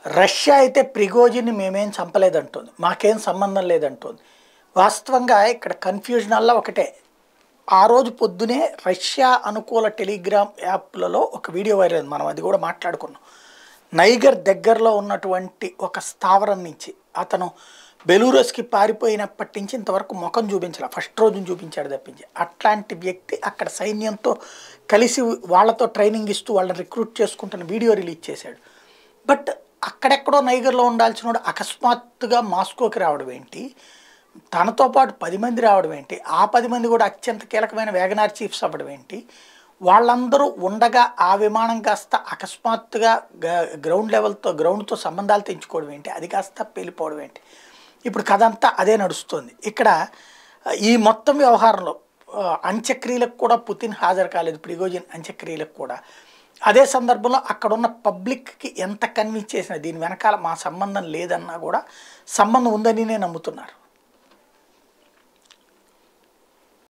Russia అయితే ప్రిగోజిని మేమేం చంపలేదంటుంది మాకేం సంబంధం లేదంటుంది వాస్తవంగా ఇక్కడ కన్ఫ్యూజన్ అల్లా ఒకటే ఆ రోజు పొద్దునే రష్యా అనుకూల టెలిగ్రామ్ యాప్లలో ఒక వీడియో వైరల్ అయింది మనం అది కూడా మాట్లాడుకున్నాం నైగర్ దగ్గరలో ఉన్నటువంటి ఒక స్థావరం నుంచి అతను బెలూరస్కి పారిపోయినప్పటి నుంచి ఇంతవరకు ముఖం చూపించాల ఫస్ట్ రోజున చూపించాడు తప్పించి అట్లాంటి వ్యక్తి అక్కడ సైన్యంతో కలిసి వాళ్ళతో ట్రైనింగ్ ఇస్తూ వాళ్ళని రిక్రూట్ చేసుకుంటున్న వీడియో రిలీజ్ చేశాడు బట్ అక్కడెక్కడో నైగర్లో ఉండాల్సిన వాడు అకస్మాత్తుగా మాస్కోకి రావడం ఏంటి తనతో పాటు పది మంది రావడం ఏంటి ఆ పది మంది కూడా అత్యంత కీలకమైన వేగనార్ చీఫ్స్ అవ్వడం ఏంటి వాళ్ళందరూ ఉండగా ఆ విమానం కాస్త అకస్మాత్తుగా గ- గ్రౌండ్ లెవెల్తో గ్రౌండ్తో సంబంధాలు తెంచుకోవడం ఏంటి అది కాస్త పేలిపోవడం ఏంటి ఇప్పుడు కథ అంతా అదే నడుస్తుంది ఇక్కడ ఆ, ఈ మొత్తం వ్యవహారంలో ఆ, అంత్యక్రియలకు కూడా పుతిన్ హాజరు కాలేదు ప్రిగోజిన్ అంత్యక్రియలకు కూడా అదే సందర్భంలో అక్కడ ఉన్న పబ్లిక్కి ఎంత కన్విన్స్ చేసినా దీని వెనకాల మా సంబంధం లేదన్నా కూడా సంబంధం ఉందని నమ్ముతున్నారు